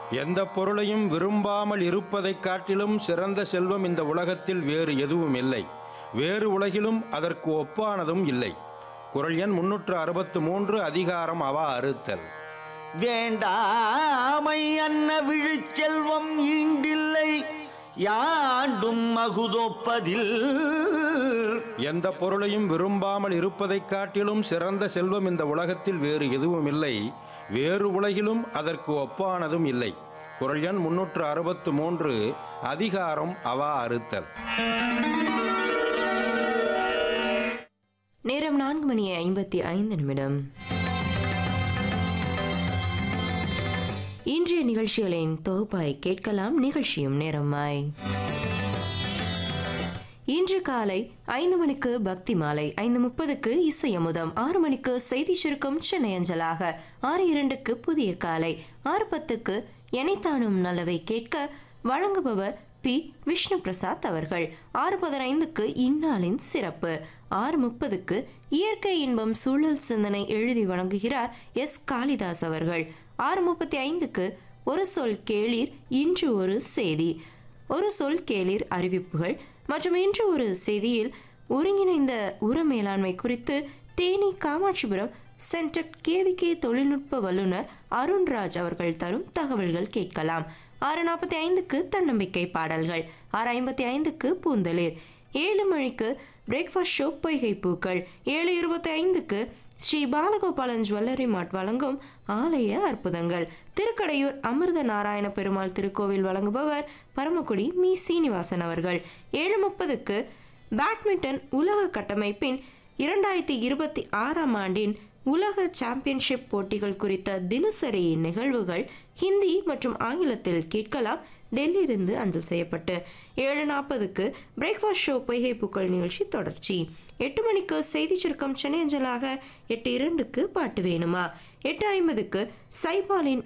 எந்த பொருளையும் விரும்பாமல் இருப்பதைக் காட்டிலும் சிறந்த செல்வம் இந்த உலகத்தில் வேறு எதுவும் இல்லை வேறு உலகிலும் அதற்கு ஒப்பானதும் இல்லை குரல் எண் முன்னூற்று அறுபத்து மூன்று அதிகாரம் அவா அறுத்தல் வேண்டாமை அன்ன விழுச்செல்வம் ஈண்டில்லை யாண்டும் மகுதொப்பதில் எந்த பொருளையும் விரும்பாமல் இருப்பதைக் காட்டிலும் சிறந்த செல்வம் இந்த உலகத்தில் வேறு எதுவும் இல்லை வேறு உலகிலும் அதற்கு ஒப்பானதும் இல்லை குரல் எண் முன்னூற்று அறுபத்து மூன்று அதிகாரம் அவா அறுத்தல் நேரம் நான்கு மணி ஐம்பத்தி ஐந்து நிமிடம் இன்றைய நிகழ்ச்சிகளின் தொகுப்பாய் கேட்கலாம் நிகழ்ச்சியும் நேரமாய் இன்று காலை ஐந்து மணிக்கு பக்தி மாலை ஐந்து முப்பதுக்கு இசை அமுதம் ஆறு மணிக்கு செய்தி சுருக்கம் சென்னை அஞ்சலாக ஆறு இரண்டுக்கு புதிய காலை ஆறு பத்துக்கு எனைத்தானும் நல்லவை கேட்க வழங்குபவர் பி விஷ்ணு பிரசாத் அவர்கள் ஆறு பதினைந்துக்கு இந்நாளின் சிறப்பு ஆறு முப்பதுக்கு இயற்கை இன்பம் சூழல் சிந்தனை எழுதி வழங்குகிறார் எஸ் காளிதாஸ் அவர்கள் ஆறு முப்பத்தி ஐந்துக்கு ஒரு சொல் கேளீர் இன்று ஒரு செய்தி ஒரு சொல் கேளீர் அறிவிப்புகள் மற்றும் இன்று ஒரு செய்தியில் ஒருங்கிணைந்த உர மேலாண்மை குறித்து தேனி காமாட்சிபுரம் சென்டர் கேவிகே தொழில்நுட்ப வல்லுநர் அருண்ராஜ் அவர்கள் தரும் தகவல்கள் கேட்கலாம் ஆறு நாற்பத்தி ஐந்துக்கு தன்னம்பிக்கை பாடல்கள் ஆறு ஐம்பத்தி ஐந்துக்கு பூந்தளிர் ஏழு மணிக்கு பிரேக்ஃபாஸ்ட் ஷோ பொய்கை பூக்கள் ஏழு இருபத்தி ஐந்துக்கு ஸ்ரீ பாலகோபாலன் ஜுவல்லரி மார்ட் வழங்கும் ஆலய அற்புதங்கள் திருக்கடையூர் அமிர்த நாராயண பெருமாள் திருக்கோவில் வழங்குபவர் பரமக்குடி மீ சீனிவாசன் அவர்கள் ஏழு முப்பதுக்கு பேட்மிண்டன் உலக கட்டமைப்பின் இரண்டாயிரத்தி இருபத்தி ஆறாம் ஆண்டின் உலக சாம்பியன்ஷிப் போட்டிகள் குறித்த தினசரி நிகழ்வுகள் ஹிந்தி மற்றும் ஆங்கிலத்தில் கேட்கலாம் டெல்லியிலிருந்து அஞ்சல் செய்யப்பட்டு ஏழு நாற்பதுக்கு பிரேக்ஃபாஸ்ட் ஷோ பொய்கை பூக்கள் நிகழ்ச்சி தொடர்ச்சி எட்டு மணிக்கு செய்தி சுருக்கம் சென்னை அஞ்சலாக எட்டு இரண்டுக்கு பாட்டு வேணுமா எட்டு ஐம்பதுக்கு சைபாலின்